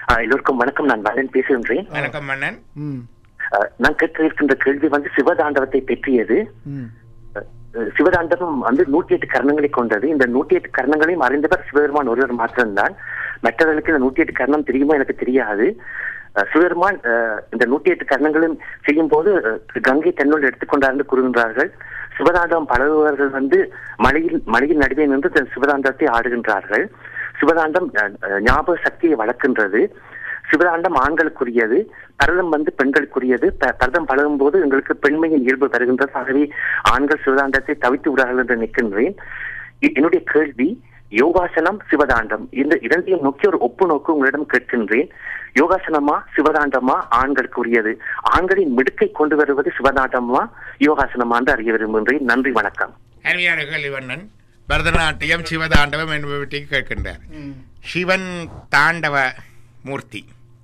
ஆஹ் எல்லோருக்கும் வணக்கம் நான் மகன் பேசுகின்றேன் வணக்கம் மன்னன் ம் ஆஹ் நான் கேட்க இருக்கின்ற கேள்வி வந்து சிவதாண்டவத்தை பற்றியது ம் ஆஹ் சிவதாண்டவம் வந்து நூற்றி எட்டு கர்ணங்களை கொண்டது இந்த நூற்றி எட்டு கர்ணங்களையும் அறிந்தவர் சிவபெருமான் ஒருவர் மாத்திரம்தான் மற்றவர்களுக்கு இந்த நூற்றி எட்டு கர்ணம் தெரியுமோ எனக்கு தெரியாது ஆஹ் சிவபெருமான் ஆஹ் இந்த நூற்றி எட்டு கர்ணங்களும் செய்யும் போது ஆஹ் கங்கை தன்னுள் எடுத்துக்கொண்டார் என்று கூறுகின்றார்கள் சிவதாண்டவம் பழகுபவர்கள் வந்து மலையில் மலையின் நடுவே நின்று தன் சிவதாண்டவத்தை ஆடுகின்றார்கள் சிவதாண்டம் ஆஹ் ஆஹ் ஞாபக சக்தியை வளர்க்கின்றது சிவதாண்டம் ஆண்களுக்குரியது பரதம் வந்து பெண்களுக்குரியது ப- பரதம் பழகும் போது எங்களுக்கு பெண்மையின் இயல்பு வருகின்றது ஆகவே ஆண்கள் சிவதாண்டத்தை தவித்து விடார்கள் என்று நிற்கின்றேன் இ- என்னுடைய கேள்வி யோகாசனம் சிவதாண்டம் இந்த இரண்டையும் நோக்கி ஒரு ஒப்பு நோக்கு உங்களிடம் கேட்கின்றேன் யோகாசனமா சிவதாண்டமா ஆண்களுக்கு உரியது ஆண்களின் மிடுக்கை கொண்டு வருவது சிவதாண்டமா யோகாசனமா என்று அறிய விரும்புகின்றேன் நன்றி வணக்கம் அருமையான கேள்விவண்ணன் பரதநாட்டியம் சிவதாண்டவம் என்பவற்றை கேட்கின்றார் சிவன் தாண்டவ மூர்த்தி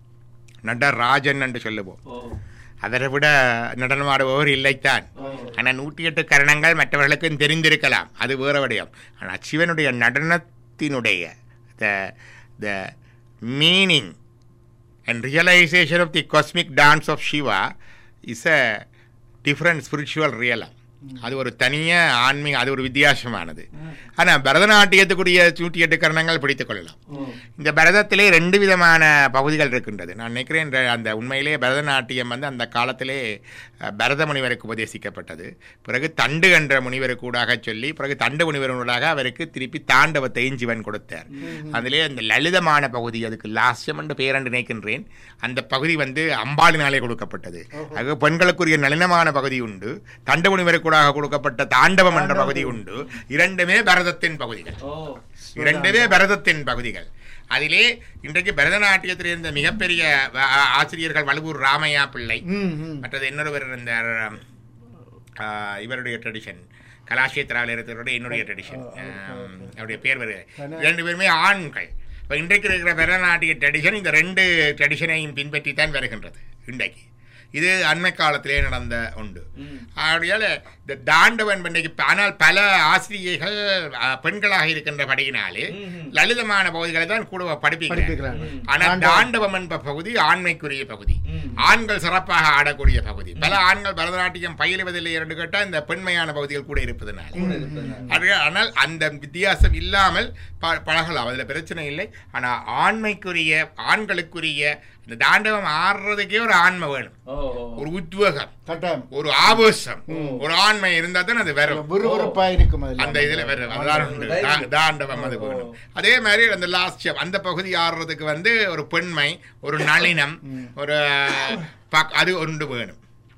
நடராஜன் என்று சொல்லுவோம் அவரை விட நடனமாடுபவர் இல்லைத்தான் ஆனால் நூற்றி எட்டு கரணங்கள் மற்றவர்களுக்கும் தெரிந்திருக்கலாம் அது வேற விடயம் ஆனால் சிவனுடைய நடனத்தினுடைய the the meaning and realization of the cosmic dance of Shiva is a different spiritual realm அது ஒரு தனிய ஆன்மீக அது ஒரு வித்தியாசமானது ஆனால் பரதநாட்டியத்துக்குரிய நூற்றி எட்டு கரணங்கள் பிடித்துக் கொள்ளலாம் இந்த பரதத்திலே ரெண்டு விதமான பகுதிகள் இருக்கின்றது நான் நினைக்கிறேன் இந்த- அந்த உண்மையிலே பரதநாட்டியம் வந்து அந்த காலத்திலே அஹ், பரத முனிவருக்கு உபதேசிக்கப்பட்டது பிறகு தண்டு என்ற முனிவருக்கு ஊடாக சொல்லி பிறகு தண்டு முனிவரூடாக அவருக்கு திருப்பி தாண்டவத்தையும் சிவன் கொடுத்தார் அதிலே அந்த லலிதமான பகுதி அதுக்கு லாஸ்யம் என்று பேரண்டு நினைக்கின்றேன் அந்த பகுதி வந்து அம்பாளினாலே கொடுக்கப்பட்டது அது பெண்களுக்குரிய நளினமான பகுதி உண்டு தண்டு முனிவருக்கூடாக கொடுக்கப்பட்ட தாண்டவம் என்ற பகுதி உண்டு இரண்டுமே பரதத்தின் பகுதிகள் இரண்டுமே பரதத்தின் பகுதிகள் அதிலே இன்றைக்கு பரதநாட்டியத்தில் இருந்த மிகப்பெரிய ஆ- ஆ- ஆசிரியர்கள் வலுவூர் ராமையா பிள்ளை ம் ம் மற்றது இன்னொருவர் இருந்தார் ஆ, இவருடைய ட்ரெடிஷன் கலாஷேத்ராவில் இருக்கிறவருடைய என்னுடைய ட்ரெடிஷன் அவருடைய பேர் வருகிறது ரெண்டு பேருமே ஆண்கள் இப்போ இன்றைக்கு இருக்கிற பரதநாட்டிய ட்ரெடிஷன் இந்த ரெண்டு ட்ரெடிஷனையும் பின்பற்றி தான் வருகின்றது இன்றைக்கு இது அண்மை காலத்திலே நடந்த உண்டு அப்படியால் இந்த தாண்டவன் இன்றைக்கு ஆனால் பல ஆசிரியர்கள் ஆ, பெண்களாக இருக்கின்றபடியினாலே லலிதமான பகுதிகளை தான் கூட படிப்பிக்கிறார்கள் படிப்பிக்கிறாங்க. ஆனால் தாண்டவம் என்ற பகுதி ஆண்மைக்குரிய பகுதி ஆண்கள் சிறப்பாக ஆடக்கூடிய பகுதி பல ஆண்கள் பரதநாட்டியம் பயிலுவதில்லை என்று கேட்டால் இந்த பெண்மையான பகுதிகள் கூட இருப்பதனால அது- ஆனால் அந்த வித்தியாசம் இல்லாமல் ப- பழகலாம் அதில் பிரச்சனை இல்லை ஆனால் ஆண்மைக்குரிய ஆண்களுக்குரிய இந்த தாண்டவம் ஆடுறதுக்கே ஒரு ஆண்மை வேணும் ஒரு உத்வேகம் கட்டாயம் ஒரு ஆவேசம் ஒரு ஆண்மை இருந்தால் தான் அது வரும் விறுவிறுப்பா இருக்கும் அதுல அந்த இதுல வேற அதுதான் உண்டு. தா- தாண்டவம் அது வேணும் அதே மாதிரி அந்த லாஸ்ட் அந்த பகுதி ஆடுறதுக்கு வந்து ஒரு பெண்மை ஒரு நளினம் ஒரு பக்- அது ஒன்று வேணும்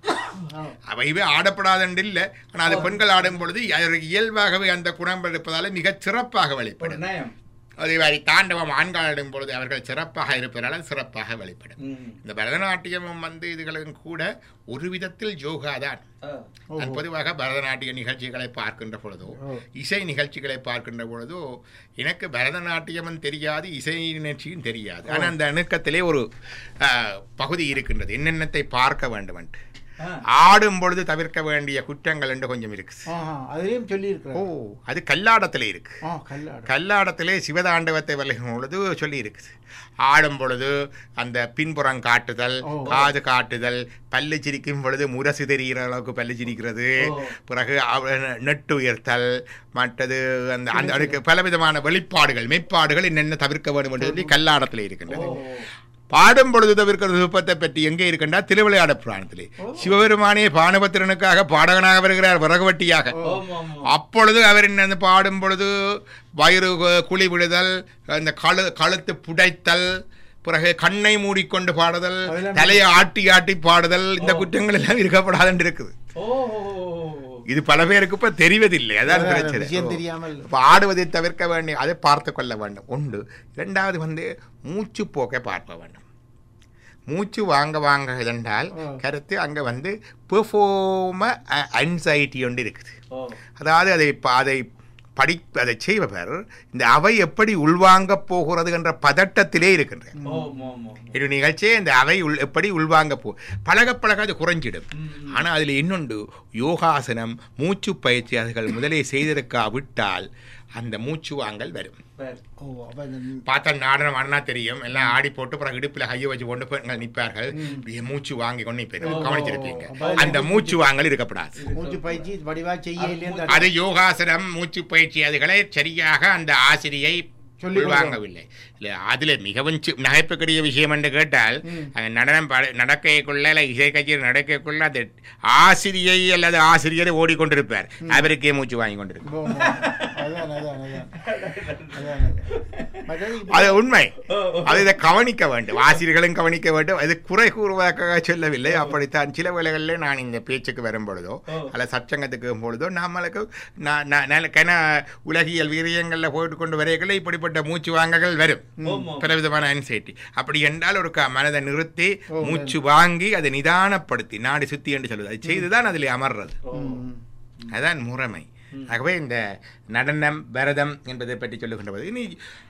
அவைவே ஆடப்படாதென்று இல்லை ஆனால் அது பெண்கள் ஆடும் பொழுது அதற்கு இயல்பாகவே அந்த குணம் இருப்பதால மிகச் சிறப்பாக வெளிப்படும் அதே மாதிரி தாண்டவம் ஆண்கள் ஆடும் பொழுது அவர்கள் சிறப்பாக இருப்பதால சிறப்பாக வெளிப்படும் இந்த பரதநாட்டியமும் வந்து இதுகளும் கூட ஒரு விதத்தில் யோகா தான் நான் பொதுவாக பரதநாட்டிய நிகழ்ச்சிகளை பார்க்கின்ற பொழுதோ இசை நிகழ்ச்சிகளை பார்க்கின்ற பொழுதோ எனக்கு பரதநாட்டியமும் தெரியாது இசை நிகழ்ச்சியும் தெரியாது ஆனால் அந்த அணுக்கத்திலே ஒரு ஆஹ், பகுதி இருக்கின்றது என்னென்னத்தை பார்க்க வேண்டும் என்று ஆடும் பொழுது தவிர்க்க வேண்டிய குற்றங்கள் என்று கொஞ்சம் இருக்குது ஆஹா அதுலயும் சொல்லி ஓ இருக்கிறார் அது கல்லாடத்திலே இருக்கு ஆ கல்லாடு கல்லாடத்திலே சிவதாண்டவத்தை வரைக்கும் பொழுது சொல்லி இருக்குது ஆடும் பொழுது அந்த பின்புறம் காட்டுதல் ஓ. காது காட்டுதல் பல்லு சிரிக்கும் பொழுது முரசு தெரிகிற அளவுக்கு பல்லு சிரிக்கிறது பிறகு அவ- நெட்டு உயர்த்தல் மற்றது அந்த அந்த அதுக்கு பலவிதமான வெளிப்பாடுகள் மெய்ப்பாடுகள் என்னென்ன தவிர்க்க வேண்டும் என்று சொல்லி கல்லாடத்திலே இருக்கின்றது பாடும் பொழுது தவிர்க்கிற விருப்பத்தை பற்றி எங்கே இருக்கின்றா திருவிளையாட புராணத்திலே சிவபெருமானே பானுபத்திரனுக்காக பாடகனாக வருகிறார் விறகுவட்டியாக அப்பொழுது அவர் என்ன பாடும் பொழுது வயிறு கு- குழி விடுதல் அந்த கழு கழுத்து புடைத்தல் பிறகு கண்ணை மூடிக்கொண்டு பாடுதல் அதெல்லாம் தலையை ஆட்டி ஆட்டி பாடுதல் இந்த குற்றங்கள் எல்லாம் இருக்கப்படாதுன்னு இருக்குது இது பல பேருக்கு இப்ப தெரிவதில்லை அதான் அதான் பிரச்சனை விஷயம் தெரியாமல் இப்ப ஆடுவதை தவிர்க்க வேண்டும் அதை பார்த்து கொள்ள வேண்டும் உண்டு இரண்டாவது வந்து மூச்சு போக்கை பார்க்க வேண்டும் மூச்சு வாங்க வாங்க என்றால் ஆ. கருத்து அங்கே வந்து பெர்ஃபார்ம அன்சைட்டி ஒன்று இருக்குது அதாவது அதை ப- அதை படி அதை செய்பவர் இந்த அவை எப்படி உள்வாங்க போகிறது என்ற பதட்டத்திலே இருக்கின்றேன் ஒரு நிகழ்ச்சியே இந்த அவை உள் எப்படி உள்வாங்க போ பழக பழக அது குறைஞ்சிடும் ஆனால் அதில் இன்னொன்று யோகாசனம் மூச்சு பயிற்சி அதுகள் முதலே செய்திருக்கா விட்டால் அந்த மூச்சு வாங்கல் வரும் ஓ அப்ப இந்த பார்த்தா நாடனம் ஆடினா தெரியும் எல்லாம் ஆடி போட்டு அப்புறம் இடுப்புல கையை வச்சு கொண்டு போய் நிற்பார்கள் இப்படியே மூச்சு வாங்கி கொண்டு நிற்பாரு கவனிச்சிருப்பீங்க அந்த மூச்சு வாங்கல் இருக்கப்படாது மூச்சு பயிற்சி வடிவா செய்ய இல்லைன்னு அது யோகாசனம் மூச்சு பயிற்சி அதுகளை சரியாக அந்த ஆசிரியை சொல்லிக் உள்வாங்கவில்லை இல்லை அதுல மிகவும் சி- நகைப்புக்குரிய விஷயம் என்று கேட்டால் அந்த நடனம் பாட- நடக்கைக்குள்ள இல்லை இசை கச்சேரி நடக்கக்குள்ள அது ஆசிரியை அல்லது ஆசிரியரை ஓடிக்கொண்டிருப்பார் அவருக்கே மூச்சு வாங்கி கொண்டிருப்பார் ஓ, ஓ. அதான் அதான் அதான் அதான் அதான். மற்றது இப்ப- அது உண்மை அது இதை கவனிக்க வேண்டும் ஆசிரியர்களும் கவனிக்க வேண்டும் அது குறை கூறுவதற்காக சொல்லவில்லை அப்படித்தான் சில வேளைகளில் நான் இந்த பேச்சுக்கு வரும் பொழுதோ அல்ல சச்சங்கத்துக்கு பொழுதோ நம்மளுக்கு நான் நான் நான் கன உலகியல் வீரியங்களில் போட்டு கொண்டு வரைகளை இப்படிப்பட்ட மூச்சு வாங்கல்கள் வரும் பலவிதமான அன்சைட்டி அப்படி என்றால் ஒரு க- மனதை நிறுத்தி மூச்சு வாங்கி அதை நிதானப்படுத்தி நாடு சுத்தி என்று சொல்வது அது செய்துதான் அதில் அமர்றது ம். அதான் முறைமை ஆகவே இந்த நடனம் பரதம் என்பதை பற்றி சொல்லுகின்ற போது இனி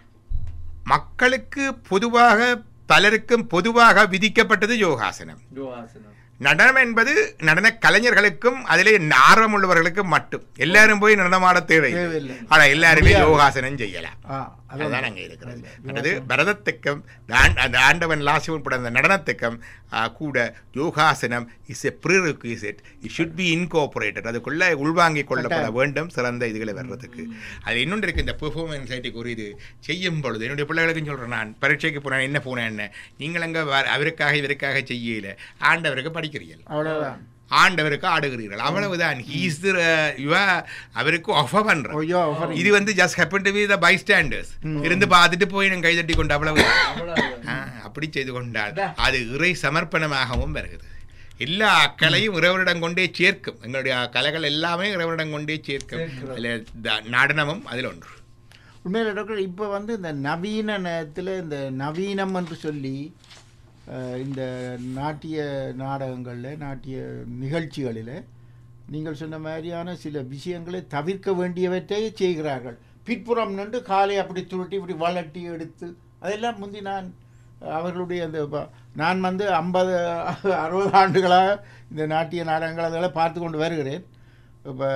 மக்களுக்கு பொதுவாக பலருக்கும் பொதுவாக விதிக்கப்பட்டது யோகாசனம் நடனம் என்பது நடன கலைஞர்களுக்கும் அதிலே ஆர்வம் உள்ளவர்களுக்கும் மட்டும் எல்லாரும் போய் நடனமாட தேவையில்லை தேவையில்லை. ஆனா எல்லாருமே யோகாசனம் செய்யலாம் ஆ, அது அதுதான் அங்கே இருக்கிறது அல்லது பரதத்துக்கும் தான்- அந்த ஆண்டவன் லாசிவன் பட அந்த நடனத்துக்கும் ஆ, கூட யோகாசனம் is a prerequisite it should be incorporated அதுக்குள்ள உள்வாங்கிக் கொள்ளப்பட வேண்டும் சிறந்த இதுகளை வர்றதுக்கு அது இன்னொன்று இருக்கு இந்த பெர்ஃபார்மன்ஸ் ஐட்டிக்கு ஒரு இது செய்யும் பொழுது என்னுடைய பிள்ளைகளுக்கும் சொல்கிறேன் நான் பரீட்சைக்கு போனேன் என்ன போனேன் என்ன நீங்கள் அங்கே அவருக்காக இவருக்காக செய்யல ஆண்டவருக்கு படிக்கிறீர்கள் அவ்வளவுதான் ஆண்டவருக்கு ஆடுகிறீர்கள் அவ்வளவுதான் ஹீஸ் இவ அவருக்கு ஆஃபர் பண்ற ஐயோ offering. இது வந்து just happen to be the bystanders இருந்து பார்த்துட்டு போய் நான் கைதட்டி கொண்டு அவ்வளவு ஆ, அப்படி செய்து கொண்டால் அது இறை சமர்ப்பணமாகவும் வருகிறது எல்லா கலையும் இறைவனிடம் கொண்டே சேர்க்கும் எங்களுடைய கலைகள் எல்லாமே இறைவனிடம் கொண்டே சேர்க்கும் அதில் த- நடனமும் அதில் ஒன்று உண்மையில் டாக்டர் இப்போ வந்து இந்த நவீன நேரத்தில் இந்த நவீனம் என்று சொல்லி அஹ், இந்த நாட்டிய நாடகங்களில் நாட்டிய நிகழ்ச்சிகளில் நீங்கள் சொன்ன மாதிரியான சில விஷயங்களை தவிர்க்க வேண்டியவற்றை செய்கிறார்கள் பிற்புறம் நின்று காலை அப்படி துருட்டி இப்படி வளட்டி எடுத்து அதெல்லாம் முந்தி நான் அவர்களுடைய அந்த ப- நான் வந்து ஐம்பது அறுபது ஆண்டுகளாக இந்த நாட்டிய நாடகங்கள் அதெல்லாம் பார்த்து கொண்டு வருகிறேன் இப்போ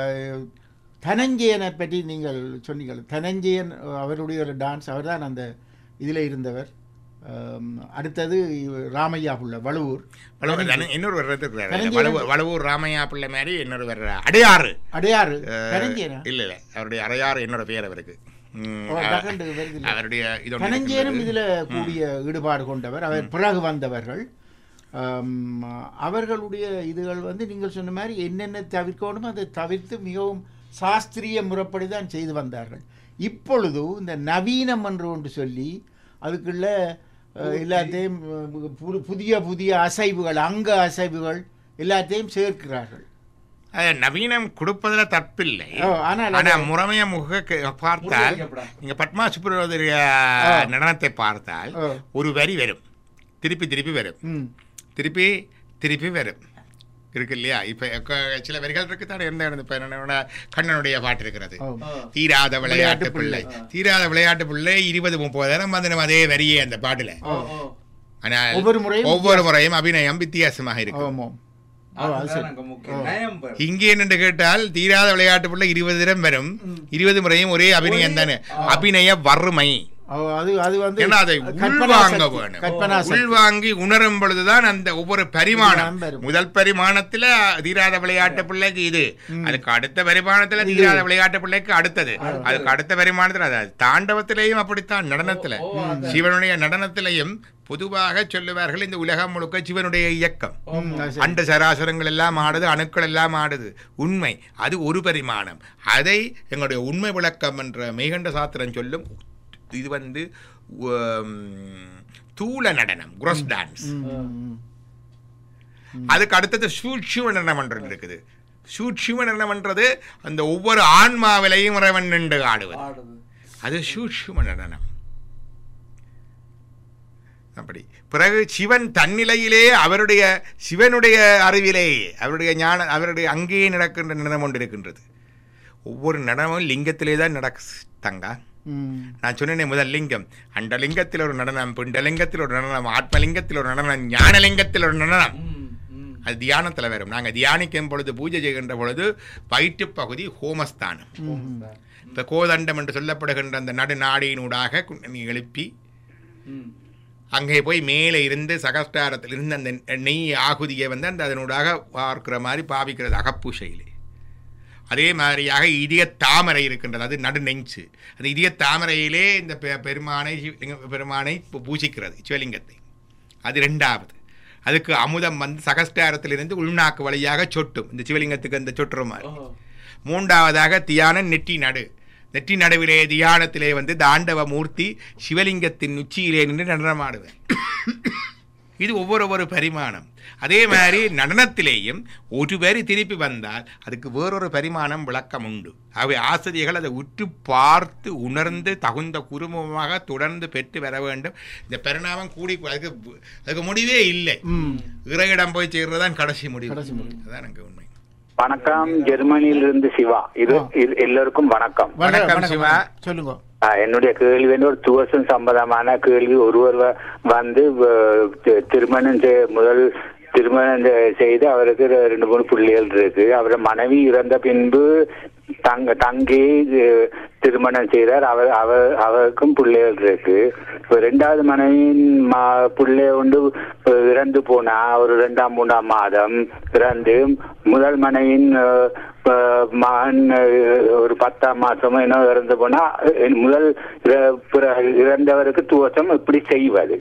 தனஞ்சயனை பற்றி நீங்கள் சொன்னீங்கள் தனஞ்சயன் அவருடைய ஒரு டான்ஸ் அவர்தான் அந்த இதில் இருந்தவர் ஆம், அடுத்தது இவ- ராமையா புள்ள வழுவூர் வளவூர் தானே? இன்னொரு வர்றது இருக்கிறாரு கலைஞர் வளவூர் வளவூர் ராமையா பிள்ளை மாதிரி இன்னொரு வர்ற அடையாறு அடையாறு அஹ், தனஞ்சயனா இல்ல இல்ல அவருடைய அறையாறு என்னோட பேர் அவருக்கு ம், ஓ, அஹ், டக்குண்டு வருதில்லை. அவருடைய இது ஒண்ணு தனஞ்சயனும் இருக்கின்றது. இதில் கூடிய ஈடுபாடு கொண்டவர் அவர் பிறகு வந்தவர்கள் ஆம், அவர்களுடைய இதுகள் வந்து நீங்கள் சொன்ன மாதிரி என்னென்ன தவிர்க்கணும் அதை தவிர்த்து மிகவும் சாஸ்திரிய முறைப்படி தான் செய்து வந்தார்கள் இப்பொழுது இந்த நவீனம் என்று ஒன்று சொல்லி அதுக்குள்ள அஹ், எல்லாத்தையும் அஹ், பு- புதிய புதிய அசைவுகள் அங்க அசைவுகள் எல்லாத்தையும் சேர்க்கிறார்கள் அது நவீனம் கொடுப்பதுல தப்பில்லை ஓ, ஆனால் ஆனா அது- முறைமைய முக பார்த்தால் நீங்க பத்மா சுப்ரமணிய நடனத்தை பார்த்தால் ஓ. ஒரு வரி வரும் திருப்பி திருப்பி வரும் ம் திருப்பி திருப்பி வரும் இருக்கு இல்லையா இப்ப க- சில வரிகள் இருக்கு தானே எந்த இடத்துல இப்ப என்னோட கண்ணனுடைய பாட்டு இருக்கிறது ஓ தீராத விளையாட்டு விளையாட்டு பிள்ளை தீராத விளையாட்டு பிள்ளை இருபது முப்பது நேரம் வந்து நம்ம அதே வரியே அந்த பாட்டுல ஆனால் ஒவ்வொரு முறையும் ஒவ்வொரு முறையும் அபிநயம் வித்தியாசமாக இருக்கு ஆமாம் ஓ அது சரி இங்கே என்னென்று கேட்டால் தீராத விளையாட்டு பிள்ளை இருபது தினம் வரும் இருபது முறையும் ஒரே அபிநயம் தானே அபிநய வறுமை ஓ, அது அது வந்து ஏன்னா அதை கற்பனா உள்வாங்க சக்தி, வேணும் கற்பனா சக்தி. உள்வாங்கி உணரும் பொழுதுதான் அந்த ஒவ்வொரு பரிமாணம் இதுதான் வரும். முதல் பரிமாணத்துல தீராத விளையாட்டு பிள்ளைக்கு இது அதுக்கு அடுத்த பரிமாணத்துல தீராத விளையாட்டு பிள்ளைக்கு அடுத்தது அதுக்கு அடுத்த பரிமாணத்துல அது தாண்டவத்திலேயும் அப்படித்தான் நடனத்துல சிவனுடைய நடனத்திலையும் பொதுவாக சொல்லுவார்கள் இந்த உலகம் முழுக்க சிவனுடைய இயக்கம் ம், அது சரி. அண்ட சராசரங்கள் எல்லாம் ஆடுது அணுக்கள் எல்லாம் ஆடுது உண்மை அது ஒரு பரிமாணம் அதை எங்களுடைய உண்மை விளக்கம் என்ற மெய்கண்ட சாத்திரம் சொல்லும் இது வந்து உம், தூள நடனம் குரோஸ் டான்ஸ் ம், ம். அதுக்கு அடுத்தது சூட்சும நடனம் ஒன்று இருக்குது சூட்சும நடனம்ன்றது அந்த ஒவ்வொரு ஆன்மாவிலையும் இறைவன் நின்று ஆடுவது அது சூட்சும நடனம் அப்படி பிறகு சிவன் தன்னிலையிலே அவருடைய சிவனுடைய அறிவிலே அவருடைய ஞான அவருடைய அங்கேயே நடக்கின்ற நடனம் ஒன்று இருக்கின்றது ஒவ்வொரு நடனமும் லிங்கத்திலே தான் நடக்கு தங்கா ம். நான் சொன்னேனே முதல் லிங்கம் அண்டலிங்கத்தில் ஒரு நடனம் பிண்டலிங்கத்தில் ஒரு நடனம் ஆத்மலிங்கத்தில் ஒரு நடனம் ஞானலிங்கத்தில் ஒரு நடனம் அது தியானத்தில் வரும் நாங்கள் தியானிக்கும் பொழுது பூஜை செய்கின்ற பொழுது வயிற்றுப் பகுதி ஹோமஸ்தானம் ம். இந்த கோதண்டம் என்று சொல்லப்படுகின்ற அந்த நடுநாடியினூடாக கு- நீ எழுப்பி அங்கே போய் மேலே இருந்து சகஸ்டாரத்தில் இருந்து அந்த நெய் ஆகுதியை வந்து அந்த அதனூடாக பார்க்கிற மாதிரி பாவிக்கிறது அகப்பூசையிலே அதே மாதிரியாக இதய தாமரை இருக்கின்றது அது நடு நெஞ்சு அந்த இதய தாமரையிலே இந்த பெ- பெருமானை சிவ- பெருமானை பூ- பூஜிக்கிறது சிவலிங்கத்தை அது ரெண்டாவது அதுக்கு அமுதம் வந்து சகஸ்டாரத்திலிருந்து உள்நாக்கு வழியாக சொட்டும் இந்த சிவலிங்கத்துக்கு அந்த சொட்டுற மாதிரி மூன்றாவதாக தியான நெற்றி நடு நெற்றி நடுவிலே தியானத்திலே வந்து தாண்டவ மூர்த்தி சிவலிங்கத்தின் உச்சியிலே நின்று நடனமாடுவேன் இது ஒவ்வொரு ஒரு பரிமாணம் அதே மாதிரி நடனத்திலேயும் ஒரு வரி திருப்பி வந்தால் அதுக்கு வேறொரு பரிமாணம் விளக்கம் உண்டு அவை ஆசிரியர்கள் அதை உற்று பார்த்து உணர்ந்து தகுந்த குருமுகமாக தொடர்ந்து பெற்று வர வேண்டும் இந்த பரிணாமம் கூடி அதுக்கு அதுக்கு முடிவே இல்லை ம். இறையிடம் போய் சேர்றதுதான் கடைசி முடிவு கடைசி முடிவு. அதான் எனக்கு உண்மை வணக்கம் ஜெர்மனியிலிருந்து சிவா இது ஆ. இது எல்லோருக்கும் வணக்கம் வணக்கம் சிவா. சொல்லுங்க ஆ, என்னுடைய கேள்வி வந்து ஒரு துவசம் சம்பந்தமான கேள்வி ஒருவர் வ- வந்து வ- தி- திருமணம் செய்- முதல் திருமணம் செ- செய்து அவருக்கு ரெ- ரெண்டு மூணு பிள்ளைகள் இருக்கு அவர மனைவி இறந்த பின்பு தங்க தங்கி அஹ், திருமணம் செய்தார் அவர் அவர் அவருக்கும் பிள்ளைகள் இருக்கு இப்ப ரெண்டாவது மனைவியின் மா- பிள்ளை வந்து அஹ், இறந்து போனா ஒரு ரெண்டாம் மூணாம் மாதம் இறந்து முதல் மனைவியின் அஹ், அஹ், மகன் அஹ், ஒரு பத்தாம் மாசமோ என்ன இறந்து போனா அஹ், முதல் இற- பிற- இறந்தவருக்கு துவசம் எப்படி செய்வது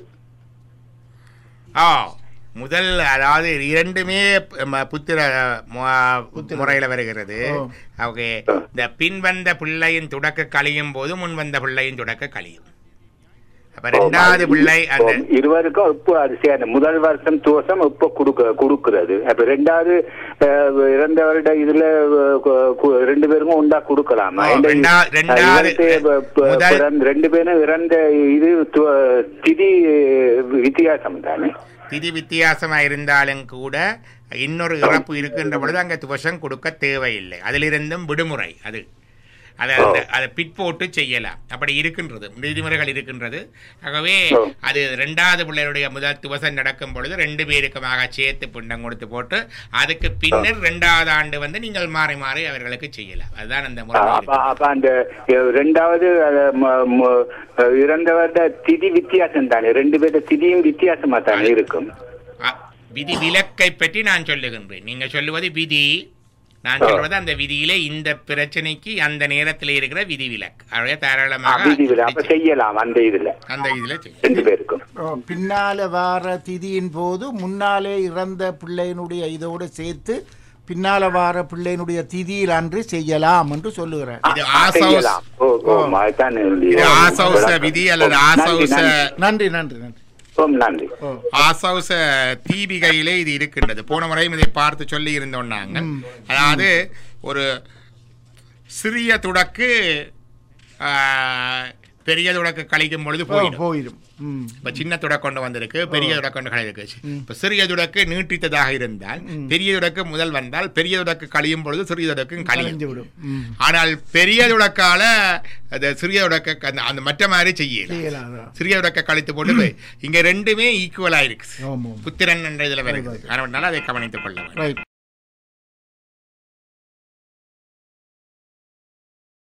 ஆ முதல் அதாவது இரண்டுமே ம- புத்திர மு- முறையில வருகிறது ஓ. அவங்க இந்த பின் வந்த பிள்ளையின் தொடக்க கழியும் போது முன் வந்த பிள்ளையின் தொடக்க கழியும் அப்ப ரெண்டாவது பிள்ளை அந்த இருவருக்கும் இப்போ அது சேர்ந்த முதல் வருஷம் துவசம் இப்போ கொடுக்க கொடுக்கிறது அப்ப ரெண்டாவது அஹ், இறந்தவருடைய இதுல அஹ், கு- கு- ரெண்டு பேருக்கும் உண்டா கொடுக்கலாமா ஓ, இந்த- ரெண்டா- ரெண்டாவது, இவருக்கு ப- ப- முதல்- பிறந்த- ரெண்டு பேரும் இறந்த இது து- திதி வித்தியாசம் தானே திதி வித்தியாசமா இருந்தாலும் கூட இன்னொரு இறப்பு இருக்கின்ற பொழுது அங்க துவசம் கொடுக்க தேவையில்லை அதிலிருந்தும் விடுமுறை அது அதை அந்த- அதை பிற்போட்டு செய்யலாம் அப்படி இருக்கின்றது விதிமுறைகள் இருக்கின்றது ஆகவே ஓ. அது ரெண்டாவது பிள்ளையுடைய முதல் துவசம் நடக்கும் பொழுது ரெண்டு பேருக்குமாக சேர்த்து பிண்டம் கொடுத்து போட்டு அதுக்கு பின்னர் ரெண்டாவது ஆண்டு வந்து நீங்கள் மாறி மாறி அவர்களுக்கு செய்யலாம் அதுதான் அந்த முறை அப்ப அப்ப அந்த அஹ், ரெண்டாவது அஹ், ம- ம- அஹ், இறந்தவருடைய திதி வித்தியாசம் தானே ரெண்டு பேருடைய திதியும் வித்தியாசமா தானே இருக்கும் அ, விதி விலக்கை பற்றி நான் சொல்லுகின்றேன் நீங்க சொல்லுவது விதி நான் சொல்வது அந்த விதியிலே இந்த பிரச்சனைக்கு அந்த நேரத்தில் இருக்கிற விதி விலக்கு அவைய தாராளமாக விதி விலை. அப்ப செய்யலாம் அந்த இதுல அந்த இதுல செய்யும் ரெண்டு பேருக்கும் ஓ, பின்னால வார திதியின் போது முன்னாலே இறந்த பிள்ளையினுடைய இதோடு சேர்த்து பின்னால வார பிள்ளையினுடைய திதியில் அன்று செய்யலாம் என்று சொல்லுகிறார் இது ஆசௌஸ் செய்யலாம் ஓ ஓ அதுதான் என்னுடைய இது ஆசௌச விதி அல்லது நன்றி, ஆசௌச நன்றி. நன்றி நன்றி நன்றி ஓம் நன்றி ஓ ஆசௌச தீபிகையிலே இது இருக்கின்றது போன முறையும் இதை பார்த்து சொல்லி இருந்தோம் நாங்கள் அதாவது ஒரு சிறிய துடக்கு ஆ, பெரிய துடக்கு கழிக்கும் பொழுது ஓ, போயிடும் போயிடும் ம் இப்ப சின்ன துடக்கு கொண்டு வந்திருக்கு பெரிய துடக்கு கொண்டு கழிருக்கு இப்ப சிறிய துடக்கு நீட்டித்ததாக இருந்தால் பெரிய துடக்கு முதல் வந்தால் பெரிய துடக்கு கழியும் பொழுது சிறிய துடக்கும் கழியும் கலைஞ்சு விடும் ம் ஆனால் பெரிய துடக்கால அந்த சிறிய துடக்க அந்த- அந்த மற்ற மாதிரி செய்யல செய்யலாம் அதான். சிறிய துடக்க கழித்து போட்டு போய் இங்க ரெண்டுமே ஈக்குவலா இருக்கு ஆமாம் புத்திரன் என்ற இதுல வருகிறது அதனால அதை கவனித்துக் கொள்ள வேண்டும் ரைட்